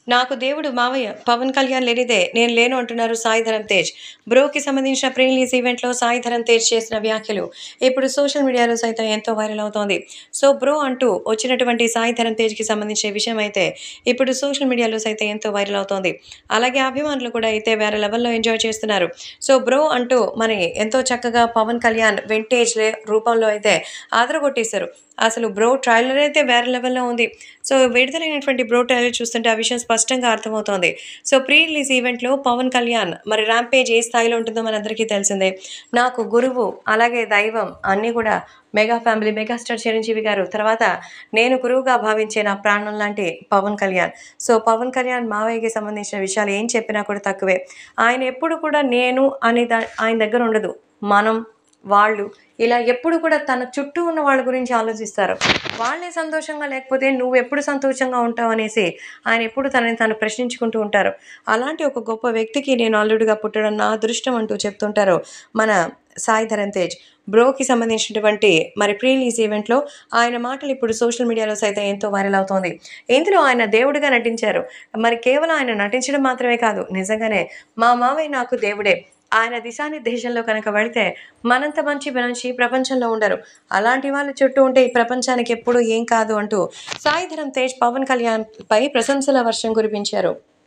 నాకు దేవుడు మావయ్య పవన్ కళ్యాణ్ లేనిదే నేను లేను అంటున్నారు సాయి ధరమ్ తేజ్ బ్రోకి సంబంధించిన ప్రీ రిలీజ్ ఈవెంట్లో సాయి ధరమ్ తేజ్ చేసిన వ్యాఖ్యలు ఇప్పుడు సోషల్ మీడియాలో సైతం ఎంతో వైరల్ అవుతోంది సో బ్రో అంటూ వచ్చినటువంటి సాయి ధరమ్ తేజ్కి సంబంధించిన విషయం అయితే ఇప్పుడు సోషల్ మీడియాలో సైతం ఎంతో వైరల్ అవుతోంది అలాగే అభిమానులు కూడా అయితే వేరే లెవెల్లో ఎంజాయ్ చేస్తున్నారు సో బ్రో అంటూ మరి ఎంతో చక్కగా పవన్ కళ్యాణ్ వింటేజ్ రూపంలో అయితే ఆదరగొట్టేశారు అసలు బ్రో ట్రైలర్ అయితే వేరే లెవెల్లో ఉంది సో విడుదలైనటువంటి బ్రో ట్రైలర్ చూస్తుంటే ఆ విషయం స్పష్టంగా అర్థమవుతోంది సో ప్రీ రిలీజ్ ఈవెంట్లో పవన్ కళ్యాణ్ మరి ర్యాంపేజ్ ఏ స్థాయిలో ఉంటుందో మనందరికీ తెలిసిందే నాకు గురువు అలాగే దైవం అన్నీ కూడా మెగా ఫ్యామిలీ మెగాస్టార్ చిరంజీవి గారు తర్వాత నేను గురువుగా భావించే నా ప్రాణం లాంటి పవన్ కళ్యాణ్ సో పవన్ కళ్యాణ్ మావయ్యకి సంబంధించిన విషయాలు ఏం చెప్పినా కూడా తక్కువే ఆయన ఎప్పుడు కూడా నేను అనే దా ఆయన దగ్గర ఉండదు మనం వాళ్ళు ఇలా ఎప్పుడు కూడా తన చుట్టూ ఉన్న వాళ్ళ గురించి ఆలోచిస్తారు వాళ్ళే సంతోషంగా లేకపోతే నువ్వు ఎప్పుడు సంతోషంగా ఉంటావు అనేసి ఆయన ఎప్పుడు తనని తను ప్రశ్నించుకుంటూ ఉంటారు అలాంటి ఒక గొప్ప వ్యక్తికి నేను అల్లుడిగా పుట్టడం నా అదృష్టం అంటూ చెప్తుంటారు మన సాయి ధరమ్ తేజ్ బ్రోకి సంబంధించినటువంటి మరి ప్రీ రిలీజ్ ఈవెంట్లో ఆయన మాటలు ఇప్పుడు సోషల్ మీడియాలో సైతం ఎంతో వైరల్ అవుతోంది ఇందులో ఆయన దేవుడిగా నటించారు మరి కేవలం ఆయన నటించడం మాత్రమే కాదు నిజంగానే మా మావయ్య నాకు దేవుడే ఆయన దిశానిర్దేశంలో కనుక వెళితే మనంత మంచి మనిషి ప్రపంచంలో ఉండరు అలాంటి వాళ్ళు చుట్టూ ఉంటే ఈ ప్రపంచానికి ఎప్పుడూ ఏం కాదు అంటూ సాయి ధరమ్ తేజ్ పవన్ కళ్యాణ్ పై ప్రశంసల వర్షం కురిపించారు